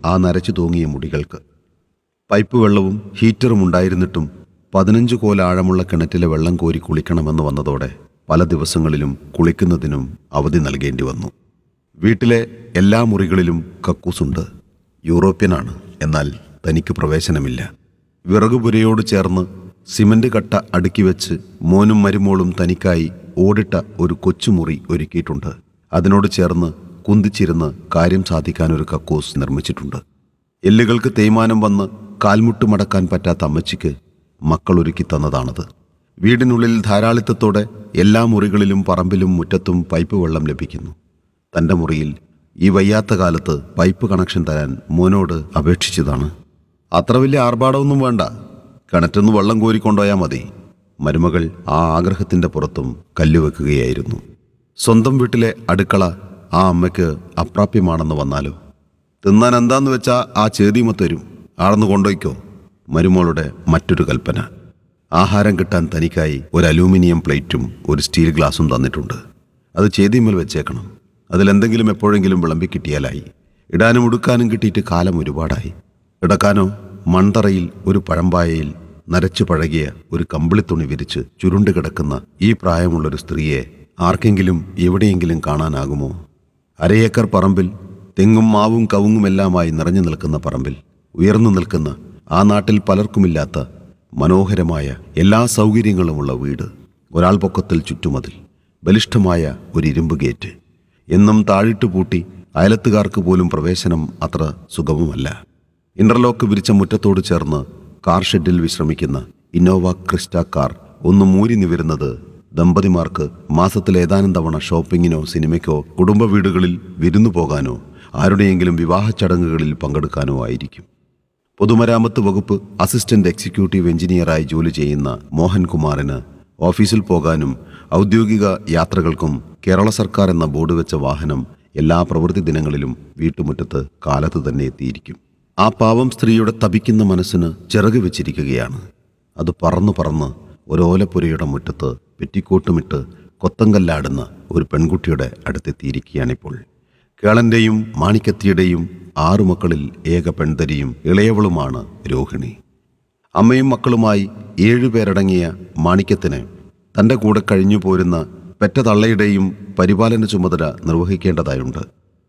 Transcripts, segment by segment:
ആ നരച്ചു തൂങ്ങിയ മുടികൾക്ക് പൈപ്പ് വെള്ളവും ഹീറ്ററും ഉണ്ടായിരുന്നിട്ടും പതിനഞ്ച് കോൽ ആഴമുള്ള കിണറ്റിലെ വെള്ളം കോരി കുളിക്കണമെന്ന് വന്നതോടെ പല ദിവസങ്ങളിലും കുളിക്കുന്നതിനും അവധി നൽകേണ്ടി വന്നു വീട്ടിലെ എല്ലാ മുറികളിലും കക്കൂസുണ്ട് യൂറോപ്യനാണ് എന്നാൽ തനിക്ക് പ്രവേശനമില്ല വിറകുപുരയോട് ചേർന്ന് സിമന്റ് കട്ട അടുക്കി വെച്ച് മോനും മരുമോളും തനിക്കായി ഓടിട്ട ഒരു കൊച്ചുമുറി ഒരുക്കിയിട്ടുണ്ട് അതിനോട് ചേർന്ന് കുന്തിച്ചിരുന്ന് കാര്യം സാധിക്കാൻ ഒരു കക്കൂസ് നിർമ്മിച്ചിട്ടുണ്ട് എല്ലുകൾക്ക് തേയ്മാനം വന്ന് കാൽമുട്ട് മടക്കാൻ പറ്റാത്ത അമ്മച്ചിക്ക് മക്കൾ ഒരുക്കി തന്നതാണത് വീടിനുള്ളിൽ ധാരാളിത്തത്തോടെ എല്ലാ മുറികളിലും പറമ്പിലും മുറ്റത്തും പൈപ്പ് വെള്ളം ലഭിക്കുന്നു തൻ്റെ മുറിയിൽ ഈ വയ്യാത്ത കാലത്ത് പൈപ്പ് കണക്ഷൻ തരാൻ മോനോട് അപേക്ഷിച്ചതാണ് അത്ര വലിയ ആർഭാടമൊന്നും വേണ്ട കിണറ്റിന്ന് വെള്ളം കോരിക്കൊണ്ടുപോയാൽ മതി മരുമകൾ ആ ആഗ്രഹത്തിൻ്റെ പുറത്തും കല്ലുവെക്കുകയായിരുന്നു സ്വന്തം വീട്ടിലെ അടുക്കള ആ അമ്മയ്ക്ക് അപ്രാപ്യമാണെന്ന് വന്നാലോ തിന്നാൻ എന്താന്ന് വെച്ചാ ആ ചേതിമ തരും ആളന്ന് കൊണ്ടുപോയിക്കോ മരുമോളുടെ മറ്റൊരു കൽപ്പന ആഹാരം കിട്ടാൻ തനിക്കായി ഒരു അലൂമിനിയം പ്ലേറ്റും ഒരു സ്റ്റീൽ ഗ്ലാസും തന്നിട്ടുണ്ട് അത് ചേതിമേൽ വെച്ചേക്കണം അതിലെന്തെങ്കിലും എപ്പോഴെങ്കിലും വിളമ്പി കിട്ടിയാലായി ഇടാനും ഉടുക്കാനും കിട്ടിയിട്ട് കാലം ഒരുപാടായി ഇടക്കാനോ മൺതറയിൽ ഒരു പഴമ്പായയിൽ നരച്ചു പഴകിയ ഒരു കമ്പിളിത്തുണി വിരിച്ച് ചുരുണ്ട് കിടക്കുന്ന ഈ പ്രായമുള്ളൊരു സ്ത്രീയെ ആർക്കെങ്കിലും എവിടെയെങ്കിലും കാണാനാകുമോ അരയേക്കർ പറമ്പിൽ തെങ്ങും മാവും കവുങ്ങുമെല്ലാമായി നിറഞ്ഞു നിൽക്കുന്ന പറമ്പിൽ ഉയർന്നു നിൽക്കുന്ന ആ നാട്ടിൽ പലർക്കുമില്ലാത്ത മനോഹരമായ എല്ലാ സൗകര്യങ്ങളുമുള്ള വീട് ഒരാൾ പൊക്കത്തിൽ ചുറ്റുമതിൽ ബലിഷ്ഠമായ ഒരു ഇരുമ്പ് ഗേറ്റ് എന്നും താഴിട്ട് പൂട്ടി അയലത്തുകാർക്ക് പോലും പ്രവേശനം അത്ര സുഗമമല്ല ഇന്റർലോക്ക് വിരിച്ച മുറ്റത്തോട് ചേർന്ന് കാർ ഷെഡിൽ വിശ്രമിക്കുന്ന ഇന്നോവ ക്രിസ്റ്റ കാർ ഒന്ന് മൂരി നിവരുന്നത് ദമ്പതിമാർക്ക് മാസത്തിൽ ഏതാനും തവണ ഷോപ്പിങ്ങിനോ സിനിമയ്ക്കോ കുടുംബ വീടുകളിൽ വിരുന്നു പോകാനോ ആരുടെയെങ്കിലും വിവാഹ ചടങ്ങുകളിൽ പങ്കെടുക്കാനോ ആയിരിക്കും പൊതുമരാമത്ത് വകുപ്പ് അസിസ്റ്റന്റ് എക്സിക്യൂട്ടീവ് എഞ്ചിനീയറായി ജോലി ചെയ്യുന്ന മോഹൻകുമാറിന് ഓഫീസിൽ പോകാനും ഔദ്യോഗിക യാത്രകൾക്കും കേരള സർക്കാർ എന്ന ബോർഡ് വെച്ച വാഹനം എല്ലാ പ്രവൃത്തി ദിനങ്ങളിലും വീട്ടുമുറ്റത്ത് കാലത്ത് തന്നെ എത്തിയിരിക്കും ആ പാവം സ്ത്രീയുടെ തപിക്കുന്ന മനസ്സിന് ചിറക് വെച്ചിരിക്കുകയാണ് അത് പറന്നു പറന്ന് ഒരോലപ്പുരയുടെ മുറ്റത്ത് പെറ്റിക്കോട്ടുമിട്ട് കൊത്തങ്കല്ലാടുന്ന ഒരു പെൺകുട്ടിയുടെ അടുത്തെത്തിയിരിക്കുകയാണിപ്പോൾ കേളന്റെയും മാണിക്കത്തിയുടെയും ആറു മക്കളിൽ ഏക പെൺതരിയും ഇളയവളുമാണ് രോഹിണി അമ്മയും മക്കളുമായി ഏഴുപേരടങ്ങിയ മാണിക്യത്തിന് തൻ്റെ കൂടെ കഴിഞ്ഞു പോരുന്ന പെറ്റ തള്ളയുടെയും പരിപാലന ചുമതല നിർവഹിക്കേണ്ടതായുണ്ട്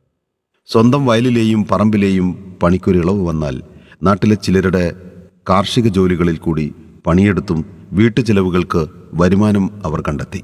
സ്വന്തം വയലിലെയും പറമ്പിലെയും പണിക്കൊരിളവ് വന്നാൽ നാട്ടിലെ ചിലരുടെ കാർഷിക ജോലികളിൽ കൂടി പണിയെടുത്തും വീട്ടുചെലവുകൾക്ക് വരുമാനം അവർ കണ്ടെത്തി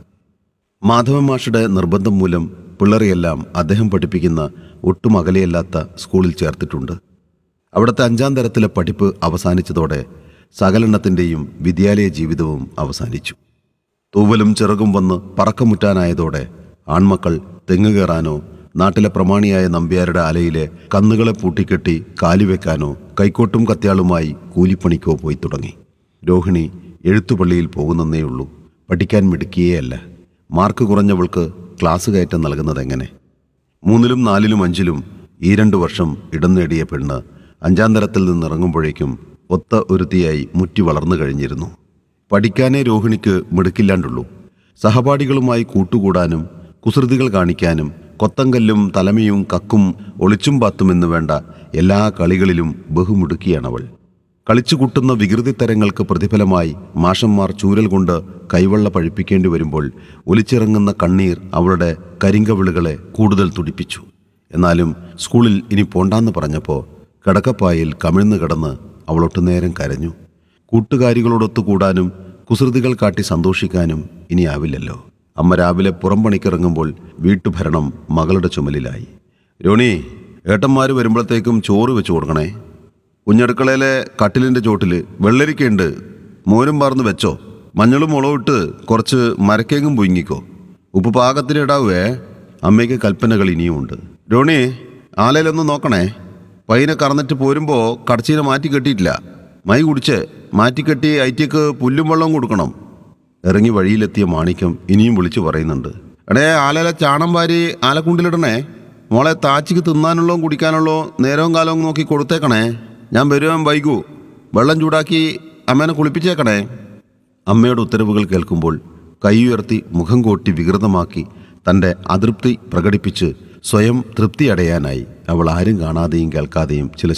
മാധവൻ മാഷുടെ നിർബന്ധം മൂലം പിള്ളേരെയെല്ലാം അദ്ദേഹം പഠിപ്പിക്കുന്ന ഒട്ടും അകലെയല്ലാത്ത സ്കൂളിൽ ചേർത്തിട്ടുണ്ട് അവിടുത്തെ അഞ്ചാം തരത്തിലെ പഠിപ്പ് അവസാനിച്ചതോടെ സകലെണ്ണത്തിൻ്റെയും വിദ്യാലയ ജീവിതവും അവസാനിച്ചു തൂവലും ചിറകും വന്ന് പറക്കമുറ്റാനായതോടെ ആൺമക്കൾ തെങ്ങ് കയറാനോ നാട്ടിലെ പ്രമാണിയായ നമ്പ്യാരുടെ ആലയിലെ കന്നുകളെ പൂട്ടിക്കെട്ടി കാലിവെക്കാനോ കൈക്കോട്ടും കത്യാളുമായി കൂലിപ്പണിക്കോ പോയി തുടങ്ങി രോഹിണി എഴുത്തുപള്ളിയിൽ പോകുന്നേയുള്ളൂ പഠിക്കാൻ മിടുക്കിയേയല്ല മാർക്ക് കുറഞ്ഞവൾക്ക് ക്ലാസ് കയറ്റം നൽകുന്നതെങ്ങനെ മൂന്നിലും നാലിലും അഞ്ചിലും ഈ രണ്ടു വർഷം ഇടം നേടിയ പെണ്ണ് അഞ്ചാം തരത്തിൽ നിന്നിറങ്ങുമ്പോഴേക്കും ഒത്ത ഒരുത്തിയായി മുറ്റി വളർന്നു കഴിഞ്ഞിരുന്നു പഠിക്കാനേ രോഹിണിക്ക് മിടുക്കില്ലാണ്ടുള്ളൂ സഹപാഠികളുമായി കൂട്ടുകൂടാനും കുസൃതികൾ കാണിക്കാനും കൊത്തങ്കല്ലും തലമയും കക്കും ഒളിച്ചും പാത്തുമെന്ന് വേണ്ട എല്ലാ കളികളിലും ബഹുമിടുക്കിയാണവൾ കളിച്ചു കൂട്ടുന്ന വികൃതിത്തരങ്ങൾക്ക് പ്രതിഫലമായി മാഷന്മാർ ചൂരൽ കൊണ്ട് കൈവെള്ള പഴിപ്പിക്കേണ്ടി വരുമ്പോൾ ഒലിച്ചിറങ്ങുന്ന കണ്ണീർ അവളുടെ കരിങ്കവിളുകളെ കൂടുതൽ തുടിപ്പിച്ചു എന്നാലും സ്കൂളിൽ ഇനി പോണ്ടാന്ന് പറഞ്ഞപ്പോൾ കിടക്കപ്പായിൽ കമിഴ്ന്നു കിടന്ന് അവൾ ഒട്ടുനേരം കരഞ്ഞു കൂട്ടുകാരികളോടൊത്തു കൂടാനും കുസൃതികൾ കാട്ടി സന്തോഷിക്കാനും ഇനി ആവില്ലല്ലോ അമ്മ രാവിലെ പുറം പണിക്കിറങ്ങുമ്പോൾ വീട്ടുഭരണം മകളുടെ ചുമലിലായി രോണി ഏട്ടന്മാർ വരുമ്പോഴത്തേക്കും ചോറ് വെച്ച് കൊടുക്കണേ കുഞ്ഞടുക്കളയിലെ കട്ടിലിൻ്റെ ചോട്ടിൽ വെള്ളരിക്കയുണ്ട് മോരും പാർന്ന് വെച്ചോ മഞ്ഞളും മുളകും ഇട്ട് കുറച്ച് മരക്കേങ്ങും പൊങ്ങിക്കോ ഉപ്പ് പാകത്തിലിടാവേ അമ്മയ്ക്ക് കൽപ്പനകൾ ഇനിയുമുണ്ട് രോണി ആലയിലൊന്ന് നോക്കണേ പയ്യനെ കറന്നിട്ട് പോരുമ്പോൾ കടച്ചീനെ മാറ്റി കെട്ടിയിട്ടില്ല മൈ കുടിച്ച് മാറ്റിക്കെട്ടി ഐറ്റിക്ക് പുല്ലും വെള്ളവും കൊടുക്കണം ഇറങ്ങി വഴിയിലെത്തിയ മാണിക്യം ഇനിയും വിളിച്ചു പറയുന്നുണ്ട് എടേ ആലയിലെ ചാണം വാരി ആലക്കുണ്ടിലിടണേ മോളെ താച്ചിക്ക് തിന്നാനുള്ളതും കുടിക്കാനുള്ളോ നേരവും കാലവും നോക്കി കൊടുത്തേക്കണേ ഞാൻ വരുവാൻ വൈകൂ വെള്ളം ചൂടാക്കി അമ്മേനെ കുളിപ്പിച്ചേക്കണേ അമ്മയുടെ ഉത്തരവുകൾ കേൾക്കുമ്പോൾ കൈയുയർത്തി മുഖം കോട്ടി വികൃതമാക്കി തൻ്റെ അതൃപ്തി പ്രകടിപ്പിച്ച് സ്വയം തൃപ്തി അടയാനായി അവൾ ആരും കാണാതെയും കേൾക്കാതെയും ചില